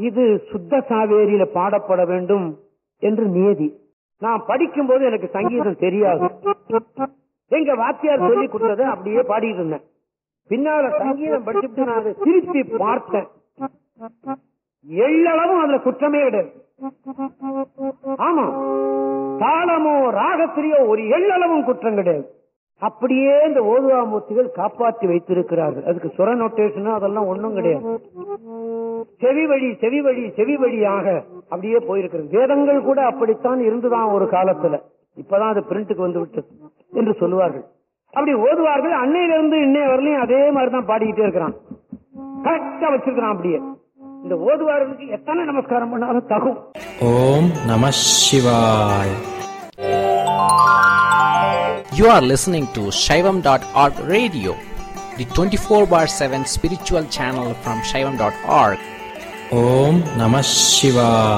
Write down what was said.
இது சுத்த சாவேரியில பாடப்பட வேண்டும் என்று நியதி நான் படிக்கும்போது எனக்கு சங்கீதம் தெரியாது எங்க வாத்தியார் சொல்லி கொடுத்ததை அப்படியே பாடிட்டு இருந்தேன் பின்னால சங்கீதம் படிச்சுட்டு நான் அதை திருப்பி பார்த்தேன் எள்ளளவும் அதுல குற்றமே கிடையாது ஆமா தாளமோ ராகத்திலேயோ ஒரு எள்ளளவும் குற்றம் கிடையாது அப்படியே இந்த ஓதுவாமூர்த்திகள் காப்பாற்றி வைத்திருக்கிறார்கள் அதுக்கு சுர நோட்டேஷன் அதெல்லாம் ஒண்ணும் கிடையாது செவி வழி செவி வழி செவி வழியாக அப்படியே போயிருக்கிறது வேதங்கள் கூட அப்படித்தான் இருந்துதான் ஒரு காலத்துல இப்பதான் அது பிரிண்ட்டுக்கு வந்து விட்டது என்று சொல்லுவார்கள் அப்படி ஓதுவார்கள் அன்னையிலிருந்து இன்னைய வரலையும் அதே மாதிரிதான் பாடிக்கிட்டே இருக்கிறான் கரெக்டா வச்சிருக்கிறான் அப்படியே இந்த ஓதுவார்களுக்கு எத்தனை நமஸ்காரம் பண்ணாலும் தகும் ஓம் நம சிவாய் You are listening to Shaivam.org radio, the 24 bar 7 spiritual channel from Shaivam.org. Om Namah Shivaya.